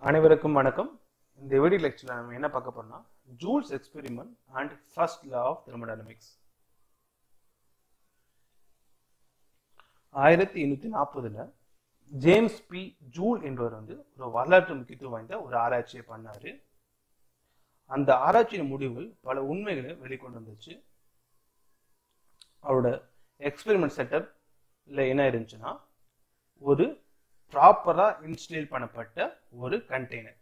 அனைவருக்கும் வணக்கம் இந்த வீடியோ லெக்சர்ல நம்ம என்ன பார்க்க போறோம்னா Joule's experiment and first law of thermodynamics ஆயிரத்தி எண்ணூத்தி நாற்பதுல ஜேம்ஸ் பி ஜூல் என்பவர் வந்து ஒரு வரலாற்று முக்கியத்துவம் வாய்ந்த ஒரு ஆராய்ச்சியை பண்ணாரு அந்த ஆராய்ச்சியின் முடிவுகள் பல உண்மைகளை வெளிக்கொண்டு வந்துச்சு அவரோட எக்ஸ்பெரிமெண்ட் செட்டப்ல என்ன இருந்துச்சுன்னா ஒரு ப்ராப்பரா இன்ஸ்டேல் பண்ணப்பட்ட ஒரு கண்டெய்னர்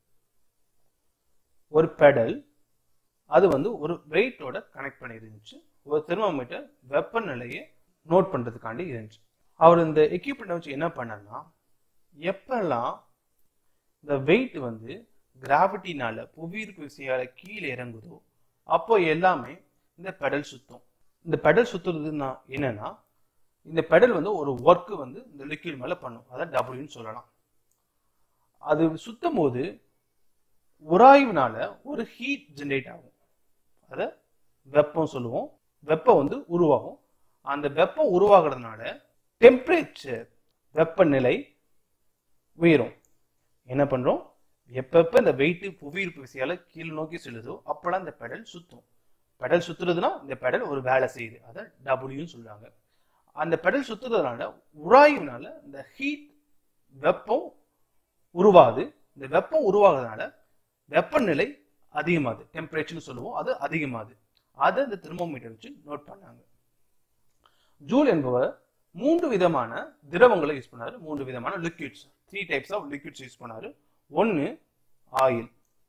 ஒரு பெடல் அது வந்து ஒரு வெயிட்டோட கனெக்ட் பண்ணி இருந்துச்சு ஒரு தெர்மோமீட்டர் வெப்பநிலையை நோட் பண்றதுக்காண்டி இருந்துச்சு அவர் இந்த எக்யூப்மெண்ட் வச்சு என்ன பண்ணார்னா எப்பெல்லாம் இந்த வெயிட் வந்து கிராவிட்டினால புவியீர்ப்பு விசையால கீழே இறங்குதோ அப்போ எல்லாமே இந்த பெடல் சுத்தும் இந்த பெடல் சுத்துறதுன்னா என்னன்னா இந்த பெடல் வந்து ஒரு ஒர்க் வந்து இந்த லிக்விட் மேல பண்ணும் அதான் டபுள்யூன்னு சொல்லலாம் அது சுத்தும் போது உராய்வுனால ஒரு ஹீட் ஜென்ரேட் ஆகும் அத வெப்பம் சொல்லுவோம் வெப்பம் வந்து உருவாகும் அந்த வெப்பம் உருவாகிறதுனால டெம்பரேச்சர் வெப்பநிலை உயரும் என்ன பண்றோம் எப்பப்ப இந்த வெயிட் புவியீர்ப்பு விசையால கீழ் நோக்கி செல்லுதோ அப்பெல்லாம் இந்த பெடல் சுத்தும் பெடல் சுத்துறதுன்னா இந்த பெடல் ஒரு வேலை செய்யுது அதை டபுள்யூன்னு சொல்றாங்க அந்த பெடல் சுத்துறதுனால உராய்வுனால இந்த ஹீட் வெப்பம் உருவாகுது இந்த வெப்பம் உருவாகிறதுனால வெப்பநிலை அதிகமாகுது டெம்பரேச்சர்னு சொல்லுவோம் அது அதிகமாகுது அதை இந்த தெர்மோமீட்டர் வச்சு நோட் பண்ணாங்க ஜூல் என்பவர் மூன்று விதமான திரவங்களை யூஸ் பண்ணாரு மூன்று விதமான liquids three types of liquids use பண்ணாரு ஒன்னு ஆயில்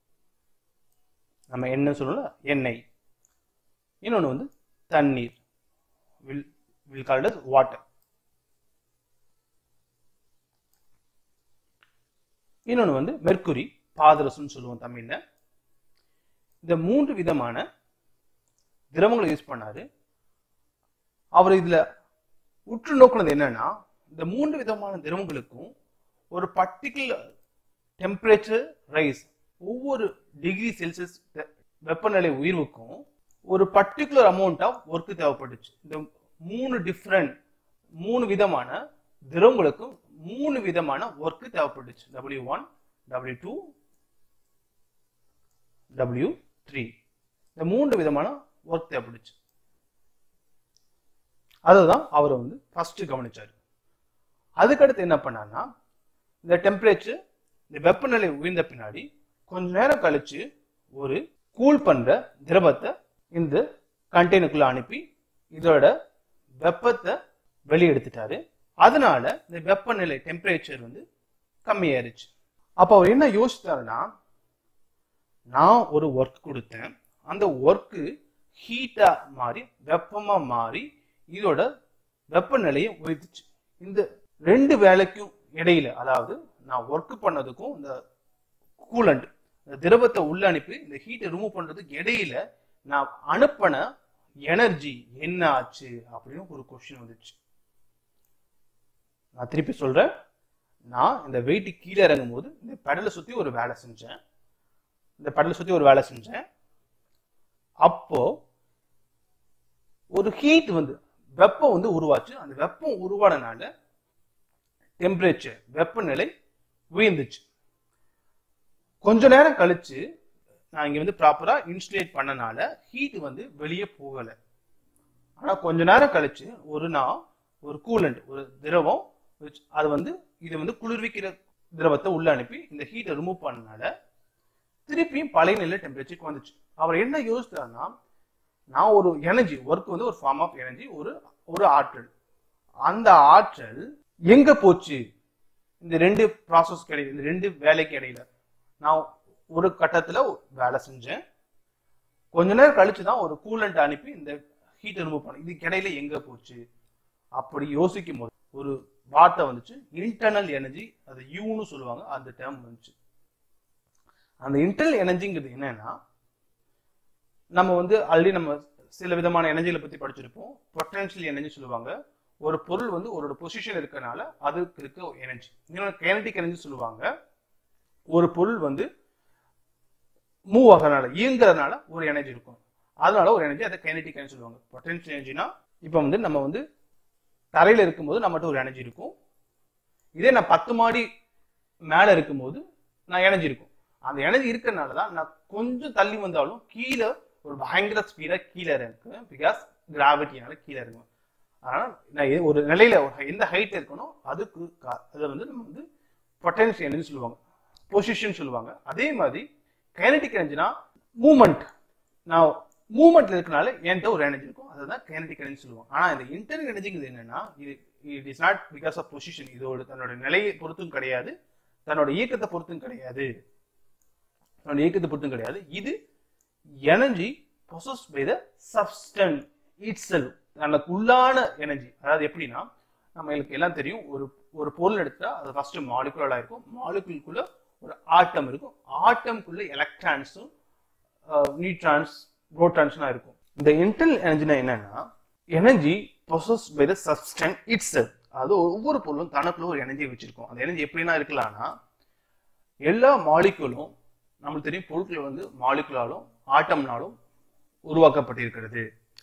நம்ம என்ன சொல்லணும் எண்ணெய் இன்னொன்று வந்து தண்ணீர் will will called as water இன்னொன்று வந்து மெர்க்குரி பாதரசம்னு சொல்லுவோம் தமிழ்ல இந்த மூன்று விதமான திரவங்களை யூஸ் பண்ணாரு அவர் இதுல உற்று நோக்கினது என்னன்னா இந்த மூன்று விதமான திரவங்களுக்கும் ஒரு பர்டிகுலர் டெம்பரேச்சர் ரைஸ் ஒவ்வொரு டிகிரி செல்சியஸ் வெப்பநிலை உயர்வுக்கும் ஒரு பர்டிகுலர் அமௌண்ட் ஆஃப் ஒர்க் தேவைப்பட்டுச்சு இந்த மூணு டிஃப்ரெண்ட் மூணு விதமான திரவங்களுக்கும் மூணு விதமான ஒர்க் தேவைப்பட்டுச்சு W one W two W three இந்த மூன்று விதமான ஒர்க் தேவைப்பட்டுச்சு அதுதான் அவர் வந்து ஃபர்ஸ்ட் கவனிச்சாரு அதுக்கடுத்து என்ன பண்ணார்னா இந்த டெம்பரேச்சர் இந்த வெப்பநிலை உயர்ந்த பின்னாடி கொஞ்ச நேரம் கழிச்சு ஒரு கூல் பண்ற திரவத்தை இந்த கண்டெய்னருக்குள்ள அனுப்பி இதோட வெப்பத்தை வெளியெடுத்துட்டாரு அதனால இந்த வெப்பநிலை டெம்பரேச்சர் வந்து கம்மியாயிருச்சு அப்ப அவர் என்ன யோசித்தாருன்னா நான் ஒரு ஒர்க் கொடுத்தேன் அந்த ஒர்க்கு ஹீட்டா மாறி வெப்பமா மாறி இதோட வெப்பநிலையை உயர்த்துச்சு இந்த ரெண்டு வேலைக்கும் இடையில அதாவது நான் ஒர்க் பண்ணதுக்கும் இந்த கூலண்ட் இந்த திரவத்தை உள்ள அனுப்பி இந்த ஹீட்டை ரிமூவ் பண்றதுக்கு இடையில நான் அனுப்பின எனர்ஜி என்ன ஆச்சு அப்படின்னு ஒரு கொஸ்டின் வந்துச்சு நான் திருப்பி சொல்றேன் நான் இந்த வெயிட் கீழே இறங்கும் போது இந்த பெடலை சுத்தி ஒரு வேலை செஞ்சேன் இந்த பெடலை சுத்தி ஒரு வேலை செஞ்சேன் அப்போ ஒரு ஹீட் வந்து வெப்பம் வந்து உருவாச்சு அந்த வெப்பம் உருவானனால டெம்பரேச்சர் வெப்பநிலை உயர்ந்துச்சு கொஞ்ச நேரம் கழிச்சு நான் இங்க வந்து ப்ராப்பரா இன்சுலேட் பண்ணனால ஹீட் வந்து வெளியே போகல ஆனா கொஞ்ச நேரம் கழிச்சு ஒரு நான் ஒரு கூலண்ட் ஒரு திரவம் அது வந்து இது வந்து குளிர்விக்கிற திரவத்தை உள்ள அனுப்பி இந்த ஹீட்டை ரிமூவ் பண்ணனால திருப்பியும் பழைய நிலை டெம்பரேச்சருக்கு வந்துச்சு அவர் என்ன யோசித்தார்னா நான் ஒரு எனர்ஜி ஒர்க் வந்து ஒரு ஃபார்ம் ஆஃப் எனர்ஜி ஒரு ஒரு ஆற்றல் அந்த ஆற்றல் எங்க போச்சு இந்த ரெண்டு ப்ராசஸ் இடையில இந்த ரெண்டு வேலைக்கு இடையில நான் ஒரு கட்டத்துல வேலை செஞ்சேன் கொஞ்ச நேரம் கழிச்சு தான் ஒரு கூலண்ட் அனுப்பி இந்த ஹீட் ரிமூவ் பண்ண இதுக்கு இடையில எங்க போச்சு அப்படி யோசிக்கும் போது ஒரு வார்த்தை வந்துச்சு இன்டர்னல் எனர்ஜி அது யூன்னு சொல்லுவாங்க அந்த டேர்ம் வந்துச்சு அந்த இன்டர்னல் எனர்ஜிங்கிறது என்னன்னா நம்ம வந்து ஆல்ரெடி நம்ம சில விதமான எனர்ஜிகளை பத்தி படிச்சிருப்போம் பொட்டன்ஷியல் எனர்ஜி சொல்லுவாங்க ஒரு பொருள் வந்து ஒரு பொசிஷன் இருக்கனால அதுக்கு இருக்க எனர்ஜி இன்னொன்று கைனடிக் எனர்ஜி சொல்லுவாங்க ஒரு பொருள் வந்து மூவ் ஆகிறனால இயங்குறதுனால ஒரு எனர்ஜி இருக்கும் அதனால ஒரு எனர்ஜி அதை கைனடிக் எனர்ஜி சொல்லுவாங்க பொட்டன்ஷியல் எனர்ஜினா இப்போ வந்து நம்ம வந்து தரையில இருக்கும்போது நம்மகிட்ட ஒரு எனர்ஜி இருக்கும் இதே நான் பத்து மாடி மேல இருக்கும்போது நான் எனர்ஜி இருக்கும் அந்த எனர்ஜி இருக்கிறதுனால தான் நான் கொஞ்சம் தள்ளி வந்தாலும் கீழே ஒரு பயங்கர ஸ்பீடா கீழே இருக்கு பிகாஸ் கிராவிட்டினால கீழே இருக்கும் அதனால நான் எ- ஒரு நிலையில ஒரு எந்த ஹைட் இருக்கணும் அதுக்கு கா- அதை வந்து நம்ம வந்து பொட்டன்ஷியல் எனர்ஜி சொல்லுவாங்க பொசிஷன் சொல்லுவாங்க அதே மாதிரி கைனடிக் எனர்ஜினா மூமெண்ட் நான் மூமெண்ட்ல இருக்கனால என்கிட்ட ஒரு எனர்ஜி இருக்கும் அதுதான் கைனடிக் எனர்ஜி சொல்லுவாங்க ஆனா இந்த இன்டர்னல் எனர்ஜிங்கிறது என்னன்னா இது it is not because of position இதோட தன்னோட நிலையை பொறுத்தும் கிடையாது தன்னோட இயக்கத்தை பொறுத்தும் கிடையாது தன்னோட இயக்கத்தை பொறுத்தும் கிடையாது இது energy possess by the substance itself நமக்கு உள்ளான எனர்ஜி அதாவது எப்படின்னா நம்மளுக்கு எல்லாம் தெரியும் ஒரு ஒரு பொருள் எடுத்தா அது ஃபர்ஸ்ட் மாலிகுலரா இருக்கும் மாலிகுலுக்குள்ள ஒரு ஆட்டம் இருக்கும் ஆட்டம்குள்ள எலக்ட்ரான்ஸும் நியூட்ரான்ஸ் புரோட்டான்ஸ்லாம் இருக்கும் இந்த இன்டர்னல் எனர்ஜினா என்னன்னா energy possess by the substance itself அதாவது ஒவ்வொரு பொருளும் தனக்குள்ள ஒரு எனர்ஜி வச்சிருக்கும் அந்த எனர்ஜி எப்படின்னா இருக்கலாம்னா எல்லா மாலிகுலும் நம்மளுக்கு தெரியும் பொருட்கள் வந்து மாலிகுலாலும் ஆட்டம்னாலும் உருவாக்கப்பட்டிருக்கிறது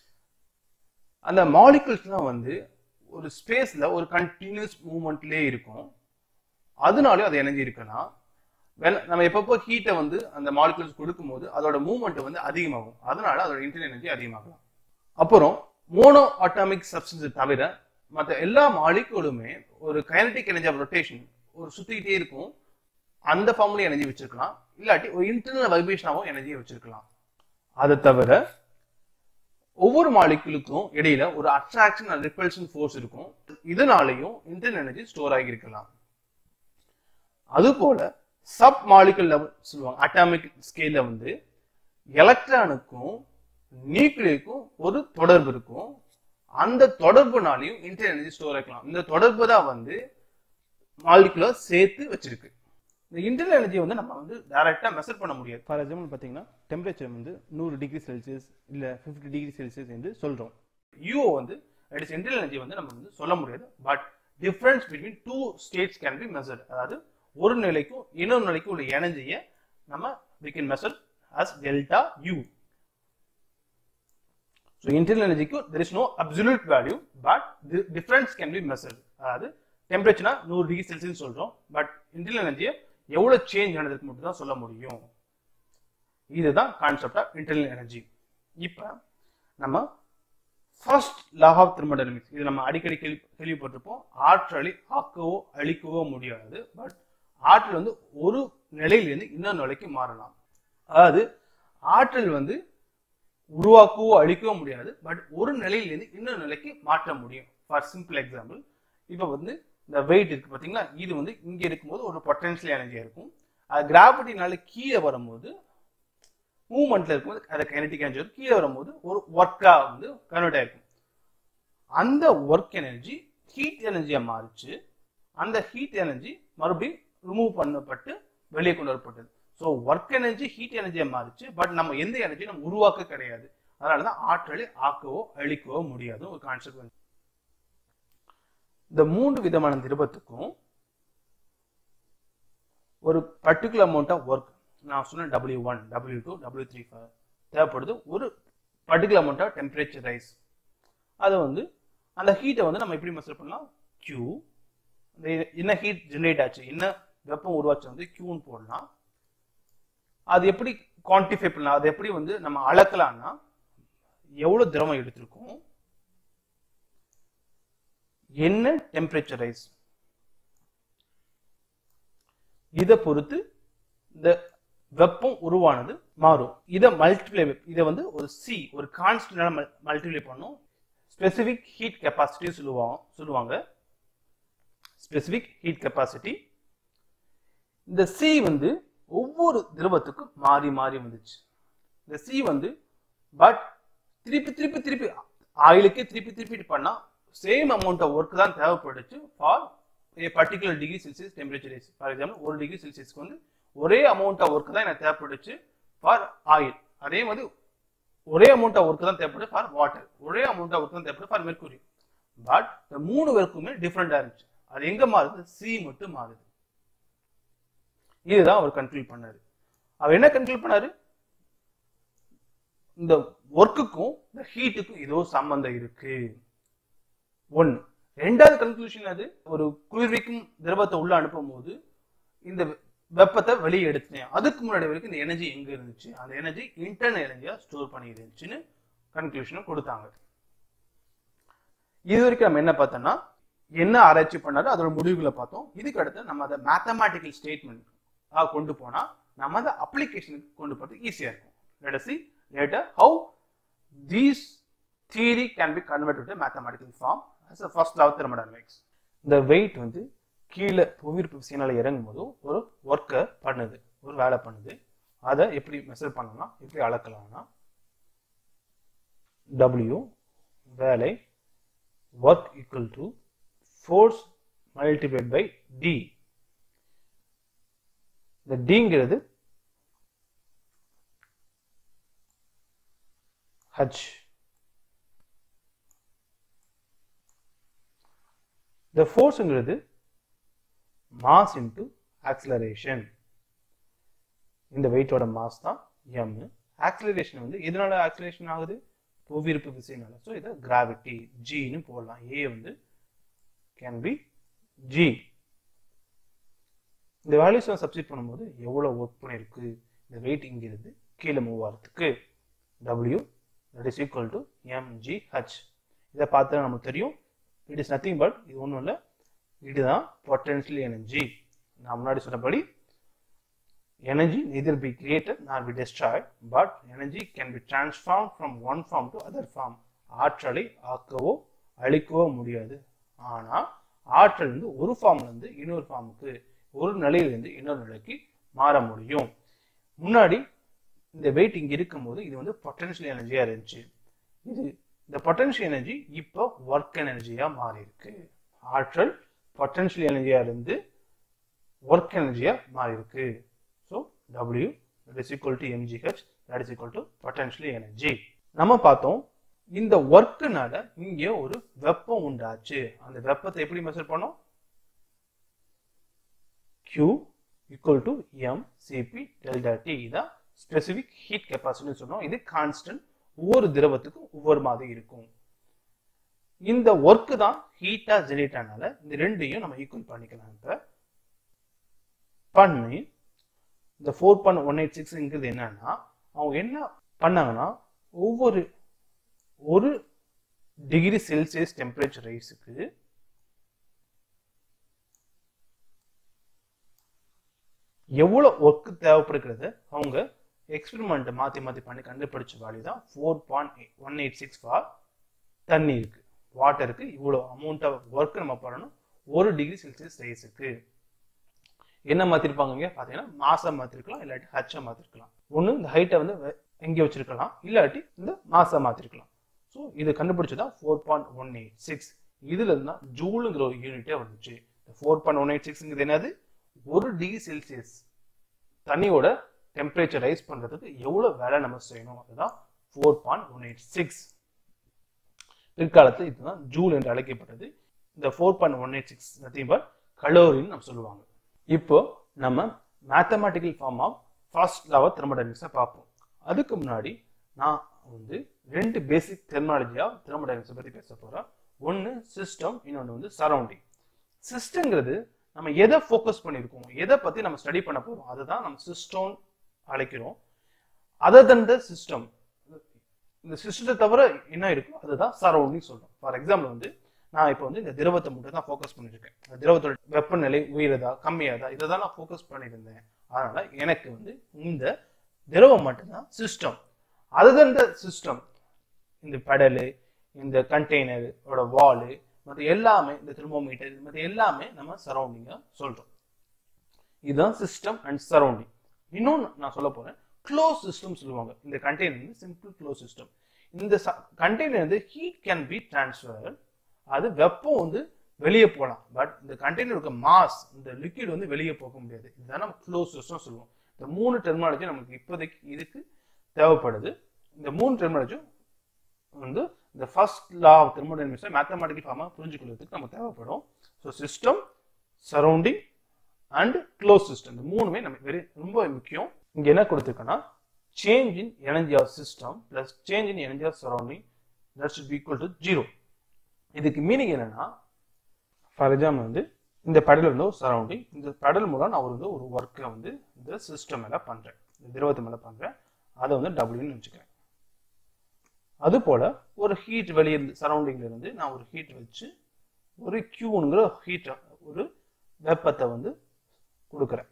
அந்த மாலிகுல்ஸ்லாம் வந்து ஒரு ஸ்பேஸ்ல ஒரு கண்டினியூஸ் மூவ்மெண்ட்லயே இருக்கும் அதனாலே அது எனர்ஜி இருக்கலாம் வெல- நம்ம எப்பப்போ ஹீட்டை வந்து அந்த மாலிகுல்ஸ் கொடுக்கும்போது அதோட மூவ்மெண்ட் வந்து அதிகமாகும் அதனால அதோட இன்டர்னல் எனர்ஜி அதிகமாகலாம் அப்புறம் மோனோ ஆட்டாமிக் சப்ஸ்டன்ஸ் தவிர மற்ற எல்லா மாலிகுலுமே ஒரு கைனடிக் எனர்ஜி ஆஃப் ரொட்டேஷன் ஒரு சுத்திக்கிட்டே இருக்கும் அந்த ஃபார்ம்ல எனர்ஜி வச்சிருக்கலாம் இல்லாட்டி ஒரு இன்டர்னல் வைப்ரேஷனாகவும் எனர்ஜி வச்சிருக்கலாம் அதை தவிர ஒவ்வொரு மாலிகுலுக்கும் இடையில ஒரு அட்ராக்ஷன் அண்ட் ரிப்பல்ஷன் ஃபோர்ஸ் இருக்கும் இதனாலையும் இன்டர்னல் எனர்ஜி ஸ்டோர் ஆகி இருக்கலாம் அது போல சப் மாலிகுல் லெவல் சொல்லுவாங்க அட்டாமிக் ஸ்கேல்ல வந்து எலக்ட்ரானுக்கும் நியூக்ளியருக்கும் ஒரு தொடர்பு இருக்கும் அந்த தொடர்புனாலையும் இன்டர்னல் எனர்ஜி ஸ்டோர் ஆக்கலாம் இந்த தொடர்பு தான் வந்து மாலிகுலை சேர்த்து வச்சிருக்கு இந்த இன்டர்னல் எனர்ஜியை வந்து நம்ம வந்து டைரக்டா மெஷர் பண்ண முடியாது ஃபார் எக்ஸாம்பிள் பார்த்தீங்கன்னா டெம்பரேச்சர் வந்து நூறு டிகிரி செல்சியஸ் இல்லை ஃபிஃப்டி டிகிரி செல்சியஸ் என்று சொல்கிறோம் யூ வந்து தட் இஸ் இன்டர்னல் எனர்ஜி வந்து நம்ம வந்து சொல்ல முடியாது but difference between two states can be measured அதாவது ஒரு நிலைக்கும் இன்னொரு நிலைக்கும் உள்ள எனர்ஜியை நம்ம we can measure as delta u so internal எனர்ஜிக்கு there is no absolute value but difference can be measured அதாவது டெம்பரேச்சர்னா நூறு டிகிரி செல்சியஸ் சொல்றோம் பட் இன்டர்னல் எனர்ஜியை எவ்வளவு சேஞ்ச் ஆனதுக்கு மட்டும் தான் சொல்ல முடியும் இதுதான் கான்செப்ட் ஆஃப் இன்டர்னல் எனர்ஜி இப்போ நம்ம ஃபர்ஸ்ட் லா ஆஃப் தெர்மோடைனமிக்ஸ் இது நம்ம அடிக்கடி கேள்வி கேள்விப்பட்டிருப்போம் ஆற்றலை ஆக்கவோ அழிக்கவோ முடியாது பட் ஆற்றல் வந்து ஒரு நிலையிலிருந்து இன்னொரு நிலைக்கு மாறலாம் அதாவது ஆற்றல் வந்து உருவாக்கவோ அழிக்கவோ முடியாது பட் ஒரு நிலையிலிருந்து இன்னொரு நிலைக்கு மாற்ற முடியும் ஃபார் சிம்பிள் எக்ஸாம்பிள் இப்போ வந்து இந்த வெயிட் இருக்கு பார்த்தீங்களா இது வந்து இங்கே இருக்கும்போது ஒரு பொட்டன்ஷியல் எனர்ஜியாக இருக்கும் அது கிராவிட்டினால கீழே வரும்போது மூவ்மெண்ட்ல இருக்கும்போது அது கைனடிக் எனர்ஜி கீழே வரும்போது ஒரு ஒர்க்கா வந்து கன்வெர்ட் ஆயிருக்கும் அந்த ஒர்க் எனர்ஜி ஹீட் எனர்ஜியா மாறிச்சு அந்த ஹீட் எனர்ஜி மறுபடியும் ரிமூவ் பண்ணப்பட்டு வெளியே கொண்டு வரப்பட்டது ஸோ ஒர்க் எனர்ஜி ஹீட் எனர்ஜியா மாறிச்சு பட் நம்ம எந்த எனர்ஜி நம்ம உருவாக்க கிடையாது அதனால தான் ஆற்றலை ஆக்கவோ அழிக்கவோ முடியாது ஒரு கான்செப்ட் வந்து இந்த மூன்று விதமான திரவத்துக்கும் ஒரு பர்டிகுலர் அமௌண்ட் ஆஃப் ஒர்க் நான் சொன்ன W one W two W three தேவைப்படுது ஒரு particular amount of temperature rise அதை வந்து அந்த ஹீட்டை வந்து நம்ம எப்படி மெஷர் பண்ணலாம் Q இந்த என்ன ஹீட் ஜெனரேட் ஆச்சு என்ன வெப்பம் உருவாச்சு வந்து Qன்னு போடலாம் அது எப்படி குவான்டிஃபை பண்ணலாம் அது எப்படி வந்து நம்ம அளக்கலாம்னா எவ்வளவு திரவம் எடுத்திருக்கோம் என்ன டெம்பரேச்சர் ரைஸ் இதை பொறுத்து இந்த வெப்பம் உருவானது மாறும் இதை மல்டிப்ளை இதை வந்து ஒரு சி ஒரு கான்ஸ்டன்டான மல்டிப்ளை பண்ணும் ஸ்பெசிபிக் ஹீட் கெப்பாசிட்டி சொல்லுவாங்க சொல்லுவாங்க ஸ்பெசிபிக் ஹீட் கெப்பாசிட்டி இந்த சி வந்து ஒவ்வொரு திரவத்துக்கும் மாறி மாறி வந்துச்சு இந்த சி வந்து பட் திருப்பி திருப்பி திருப்பி ஆயிலுக்கே திருப்பி திருப்பி பண்ணா சேம் அமௌண்ட் ஆஃப் ஒர்க் தான் தேவைப்பட்டுச்சு for a particular degree Celsius temperature is for example ஒரு டிகிரி செல்சியஸ்க்கு வந்து ஒரே அமௌண்ட் ஆஃப் ஒர்க் தான் எனக்கு தேவைப்பட்டுச்சு ஃபார் ஆயில் அதே மாதிரி ஒரே அமௌண்ட் ஆஃப் ஒர்க் தான் தேவைப்படுது ஃபார் வாட்டர் ஒரே அமௌண்ட் ஆஃப் ஒர்க் தான் தேவைப்படுது ஃபார் மெர்க்குரி பட் இந்த மூணு ஒர்க்குமே டிஃப்ரெண்டா இருந்துச்சு அது எங்க மாறுது சி மட்டும் மாறுது இதுதான் அவர் கன்க்ளூட் பண்ணாரு அவர் என்ன கன்க்ளூட் பண்ணாரு இந்த ஒர்க்குக்கும் இந்த ஹீட்டுக்கும் ஏதோ சம்பந்தம் இருக்கு ஒன்னு ரெண்டாவது கன்க்ளூஷன் அது ஒரு குளிர்விக்கும் திரவத்தை உள்ள அனுப்பும் போது இந்த வெப்பத்தை வெளியே எடுத்தேன் அதுக்கு முன்னாடி வரைக்கும் இந்த எனர்ஜி எங்க இருந்துச்சு அந்த எனர்ஜி இன்டர்னல் எனர்ஜியா ஸ்டோர் பண்ணி இருந்துச்சுன்னு கன்க்ளூஷனை கொடுத்தாங்க இது வரைக்கும் நம்ம என்ன பார்த்தோம்னா என்ன ஆராய்ச்சி பண்ணாரு அதோட முடிவுகளை பார்த்தோம் இதுக்கு அடுத்து நம்ம அதை மேத்தமேட்டிக்கல் ஸ்டேட்மெண்ட் கொண்டு போனா நம்ம அதை அப்ளிகேஷனுக்கு கொண்டு போறது ஈஸியா இருக்கும் let us see later how these theory can be converted to mathematical form as a first law of thermodynamics இந்த வெயிட் வந்து கீழே புவியீர்ப்பு விசையினால இறங்கும் போது ஒரு ஒர்க்கை பண்ணுது ஒரு வேலை பண்ணுது அதை எப்படி மெஷர் பண்ணலாம் எப்படி அளக்கலாம்னா W வேலை work equal to force multiplied by D இந்த டிங்கிறது ஹச் இந்த ஃபோர்ஸுங்கிறது மாஸ் இன்டு ஆக்சிலரேஷன் இந்த வெயிட்டோட மாஸ் தான் எம் ஆக்சிலரேஷன் வந்து எதனால ஆக்சிலரேஷன் ஆகுது புவியீர்ப்பு விசைனால ஸோ இதை கிராவிட்டி ஜின்னு போடலாம் ஏ வந்து கேன் பி ஜி இந்த வேல்யூஸ் சப்ஸ்டிட் பண்ணும்போது எவ்வளோ ஒர்க் பண்ணியிருக்கு இந்த வெயிட் இங்கிருந்து கீழே மூவ் ஆகிறதுக்கு W that is equal to MGH இதை பார்த்தா நமக்கு தெரியும் இட் இஸ் நத்திங் பட் இது ஒன்றும் இல்லை இதுதான் பொட்டன்ஷியல் எனர்ஜி நான் முன்னாடி சொன்னபடி energy neither be created nor be destroyed but energy can be transformed from one form to other form ஆற்றலை ஆக்கவோ அழிக்கவோ முடியாது ஆனா ஆற்றல் வந்து ஒரு ஃபார்ம்ல இருந்து இன்னொரு ஃபார்முக்கு ஒரு நிலையிலிருந்து இன்னொரு நிலைக்கு மாற முடியும் முன்னாடி இந்த வெயிட் இங்க இருக்கும்போது இது வந்து பொட்டன்ஷியல் எனர்ஜியா இருந்துச்சு இது இந்த பொட்டன்ஷியல் எனர்ஜி இப்போ ஒர்க் எனர்ஜியா மாறி இருக்கு ஆற்றல் பொட்டன்ஷியல் எனர்ஜியா இருந்து ஒர்க் எனர்ஜியா மாறி இருக்கு so W that is equal to mgh that is equal to potential energy நம்ம பார்த்தோம் இந்த ஒர்க்குனால இங்க ஒரு வெப்பம் உண்டாச்சு அந்த வெப்பத்தை எப்படி மெஷர் பண்ணோம் Q equal to m Cp delta T இதான் ஸ்பெசிபிக் ஹீட் கெப்பாசிட்டி சொன்னோம் இது கான்ஸ்டன்ட் ஒவ்வொரு திரவத்துக்கும் ஒவ்வொரு மாதிரி இருக்கும் இந்த ஒர்க் தான் ஹீட்டா ஜெனரேட் ஆனால இந்த ரெண்டையும் நம்ம ஈக்குவல் பண்ணிக்கலாம் இப்ப பண்ணி இந்த ஃபோர் பாயிண்ட் ஒன் எயிட் சிக்ஸ்ங்கிறது என்னன்னா அவங்க என்ன பண்ணாங்கன்னா ஒவ்வொரு ஒரு டிகிரி செல்சியஸ் டெம்பரேச்சர் ரைஸுக்கு எவ்வளோ ஒர்க் தேவைப்படுகிறது அவங்க எக்ஸ்பெரிமெண்ட்டை மாற்றி மாற்றி பண்ணி கண்டுபிடிச்ச வேல்யூ தான் four point one eight six for தண்ணி இருக்கு வாட்டருக்கு இவ்வளோ அமௌண்ட் ஆஃப் ஒர்க் நம்ம பண்ணணும் ஒரு டிகிரி செல்சியஸ் ரைஸுக்கு என்ன மாத்திருப்பாங்க இங்க பாத்தீங்கன்னா மாசம் மாத்திருக்கலாம் இல்லாட்டி ஹச்ச மாத்திருக்கலாம் ஒண்ணு இந்த ஹைட்டை வந்து வெ- எங்க வச்சிருக்கலாம் இல்லாட்டி இந்த மாசம் மாத்திருக்கலாம் ஸோ இது கண்டுபிடிச்சதான் four point one eight six இதுல இருந்தா ஜூலுங்கிற ஒரு யூனிட்டே வந்துச்சு ஃபோர் பாயிண்ட் ஒன் எயிட் சிக்ஸ்ங்கிறது என்னது ஒரு டிகிரி செல்சியஸ் தண்ணியோட டெம்பரேச்சர் ரைஸ் பண்றதுக்கு எவ்வளவு வேலை நம்ம செய்யணும் அதுதான் four point one eight six பிற்காலத்தில் இதுதான் ஜூல் என்று அழைக்கப்பட்டது இந்த four point one eight six nothing but கலோரின்னு நம்ம சொல்லுவாங்க இப்போ நம்ம mathematical form of first law தெர்மோடைனமிக்ஸை பார்ப்போம் அதுக்கு முன்னாடி நான் வந்து ரெண்டு பேசிக் தெர்மாலஜியா தெர்மோடைனமிக்ஸை பற்றி பேச போறேன் ஒன்று சிஸ்டம் இன்னொன்று வந்து சரௌண்டிங் சிஸ்டங்கிறது நம்ம எதை ஃபோக்கஸ் பண்ணியிருக்கோம் எதை பற்றி நம்ம ஸ்டடி பண்ண போறோம் அதுதான் நம்ம சிஸ்டம் அழைக்கிறோம் அதர் தன் த சிஸ்டம் இந்த சிஸ்டத்தை தவிர என்ன இருக்கோ அதுதான் சரௌண்டிங் சொல்றோம் ஃபார் எக்ஸாம்பிள் வந்து நான் இப்போ வந்து இந்த திரவத்தை மட்டும் தான் ஃபோக்கஸ் பண்ணிருக்கேன் அந்த திரவத்தோட வெப்பநிலை உயருதா கம்மியாதா இதை தான் நான் ஃபோக்கஸ் பண்ணியிருந்தேன் அதனால எனக்கு வந்து இந்த திரவம் மட்டும்தான் சிஸ்டம் அதுதான் இந்த சிஸ்டம் இந்த பெடலு இந்த கண்டெய்னரோட வாலு மற்ற எல்லாமே இந்த தெர்மோமீட்டர் மற்ற எல்லாமே நம்ம சரௌண்டிங்கா சொல்றோம் இதுதான் சிஸ்டம் அண்ட் சரௌண்டிங் இன்னொன்று நான் சொல்ல போறேன் க்ளோஸ் சிஸ்டம் சொல்லுவாங்க இந்த கண்டெய்னர் வந்து சிம்பிள் க்ளோஸ் சிஸ்டம் இந்த கண்டெய்னர் வந்து ஹீட் கேன் பி டிரான்ஸ்ஃபர் அது வெப்பம் வந்து வெளியே போகலாம் பட் இந்த கண்டெய்னர் இருக்க மாஸ் இந்த லிக்விட் வந்து வெளியே போக முடியாது இதுதான் நம்ம க்ளோஸ் சிஸ்டம் சொல்லுவோம் இந்த மூணு டெர்மாலஜி நமக்கு இப்போதைக்கு இதுக்கு தேவைப்படுது இந்த மூணு டெர்மாலஜியும் வந்து இந்த ஃபர்ஸ்ட் லா ஆஃப் தெர்மோடைனமிக்ஸை மேத்தமெட்டிக்கல் ஃபார்மாக புரிஞ்சுக்கொள்றதுக்கு நமக்கு தேவைப்படும் so system surrounding and close system இந்த மூணுமே நமக்கு வெரி ரொம்ப முக்கியம் இங்க என்ன கொடுத்துருக்கோன்னா change in energy of system plus change in energy of surrounding that should be equal to zero இதுக்கு மீனிங் என்னன்னா ஃபார் எக்ஸாம்பிள் வந்து இந்த பெடல் வந்து ஒரு சரௌண்டிங் இந்த பெடல் மூலம் நான் வந்து ஒரு ஒர்க்கை வந்து இந்த சிஸ்டம் மேல பண்றேன் இந்த திரவத்து மேல பண்றேன் அதை வந்து டபிள்யூன்னு வச்சுக்கிறேன் அது போல ஒரு ஹீட் வெளியே சரௌண்டிங்ல இருந்து நான் ஒரு ஹீட் வச்சு ஒரு கியூங்கிற ஹீட் ஒரு வெப்பத்தை வந்து கொடுக்குறேன்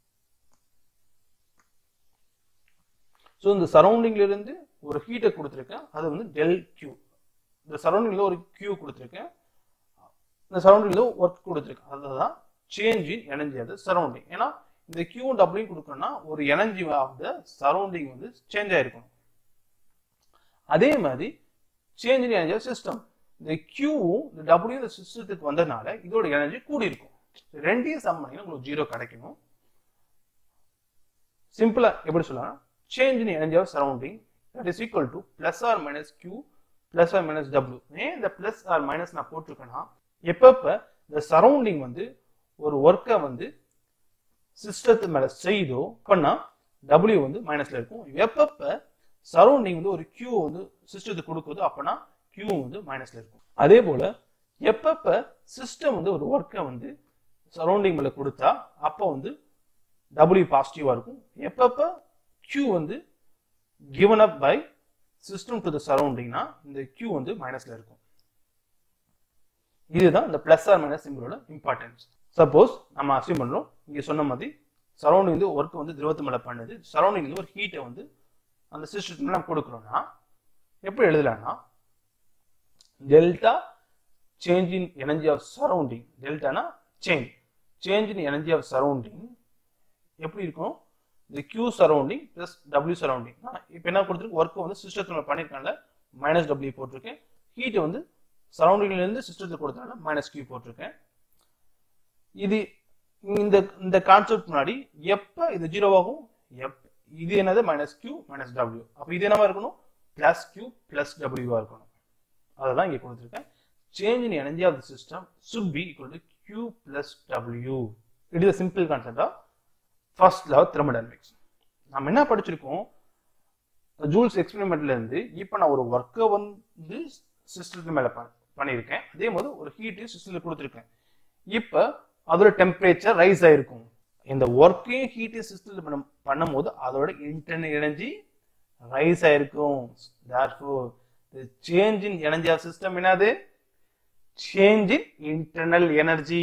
ஸோ இந்த சரௌண்டிங்ல இருந்து ஒரு ஹீட்டை கொடுத்துருக்கேன் அது வந்து டெல் கியூ இந்த சரௌண்டிங்ல ஒரு கியூ கொடுத்துருக்கேன் இந்த சரௌண்டிங்ல ஒர்க் கொடுத்துருக்கேன் அதுதான் change in energy of the surrounding ஏன்னா இந்த கியூ டபிள்யூ கொடுக்கணும்னா ஒரு எனர்ஜி ஆஃப் த சரௌண்டிங் வந்து சேஞ்ச் ஆயிருக்கணும் அதே மாதிரி change in energy of system இந்த கியூவும் இந்த டபிள்யூ இந்த சிஸ்டத்துக்கு வந்ததுனால இதோட எனர்ஜி கூடி இருக்கும் ரெண்டையும் சம் பண்ணீங்கன்னா உங்களுக்கு ஜீரோ கிடைக்கணும் சிம்பிளா எப்படி சொல்லலாம் change in energy of surrounding that is equal to plus or minus Q plus or minus W ஏன் இந்த பிளஸ் ஆர் மைனஸ் நான் போட்டிருக்கேன்னா எப்பப்ப இந்த சரௌண்டிங் வந்து ஒரு ஒர்க்கை வந்து சிஸ்டத்து மேல செய்தோ பண்ணா டபிள்யூ வந்து மைனஸ்ல இருக்கும் எப்பப்ப சரௌண்டிங் வந்து ஒரு கியூ வந்து சிஸ்டத்துக்கு கொடுக்குதோ அப்பனா கியூ வந்து மைனஸ்ல இருக்கும் அதே போல எப்பப்ப சிஸ்டம் வந்து ஒரு ஒர்க்கை வந்து சரௌண்டிங் மேல கொடுத்தா அப்போ வந்து டபிள்யூ பாசிட்டிவா இருக்கும் எப்பப்ப கியூ வந்து given up by system to the சரௌண்டிங்னா இந்த கியூ வந்து மைனஸ்ல இருக்கும் இதுதான் இந்த பிளஸ் ஆர் மைனஸ் சிம்பிளோட இம்பார்ட்டன்ஸ் சப்போஸ் நம்ம அசியூம் பண்றோம் இங்க சொன்ன மாதிரி சரௌண்டிங் வந்து ஒர்க் வந்து திரவத்து மேல பண்ணுது சரௌண்டிங் வந்து ஒரு ஹீட்டை வந்து அந்த சிஸ்டத்துக்கு நம்ம கொடுக்குறோம்னா எப்படி எழுதலாம்னா delta change in energy of surrounding டெல்டானா change change in energy of surrounding எப்படி இருக்கும் இந்த Q surrounding plus W surrounding இப்போ என்ன கொடுத்துருக்கு ஒர்க் வந்து சிஸ்டத்தில் பண்ணியிருக்காங்க மைனஸ் டபிள்யூ போட்டிருக்கேன் ஹீட் வந்து சரௌண்டிங்ல இருந்து சிஸ்டத்தில் கொடுத்தனால மைனஸ் கியூ போட்டிருக்கேன் இது இந்த இந்த கான்செப்ட் முன்னாடி எப்ப இது ஜீரோ ஆகும் எப் இது என்னது மைனஸ் கியூ மைனஸ் டபிள்யூ அப்போ இது என்னவா இருக்கணும் பிளஸ் கியூ பிளஸ் டபிள்யூவா இருக்கணும் அதெல்லாம் இங்க கொடுத்துருக்கேன் change in energy of the system should be equal to Q plus W it is simple concept of first law thermodynamics நம்ம என்ன படிச்சிருக்கோம் ஜூல்ஸ் எக்ஸ்பெரிமெண்ட்ல இருந்து இப்போ நான் ஒரு ஒர்க்கை வந்து சிஸ்டத்துக்கு மேல ப- பண்ணியிருக்கேன் அதே மாதிரி ஒரு ஹீட்டையும் சிஸ்டத்தில் கொடுத்துருக்கேன் இப்போ அதோட டெம்பரேச்சர் ரைஸ் ஆயிருக்கும் இந்த ஒர்க்கையும் ஹீட்டையும் சிஸ்டத்தில் பண்ண பண்ணும்போது அதோட இன்டர்னல் எனர்ஜி ரைஸ் ஆயிருக்கும் therefore the change in energy of system என்னது சேஞ்ச் இன் இன்டர்னல் எனர்ஜி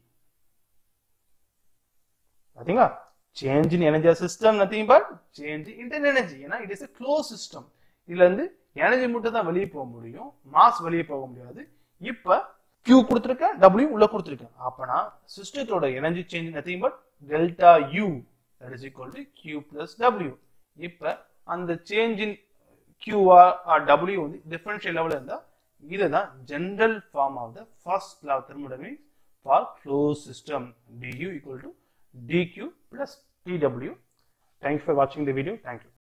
பாத்தீங்களா change in energy system nothing but change internal energy ஏன்னா it is a close system இதுல இருந்து எனர்ஜி மட்டும் தான் வெளியே போக முடியும் மாஸ் வெளியே போக முடியாது இப்ப Q கொடுத்துருக்கேன் W உள்ள கொடுத்துருக்கேன் அப்பனா சிஸ்டத்தோட energy change nothing but delta U that is equal to Q plus W இப்ப அந்த change in Q or W வந்து டிஃபரன்ஷியல் லெவல்ல இருந்தா இதுதான் general form of the first law thermodynamics for close system du equal to dq plus tw. Thanks for watching the video. Thank you.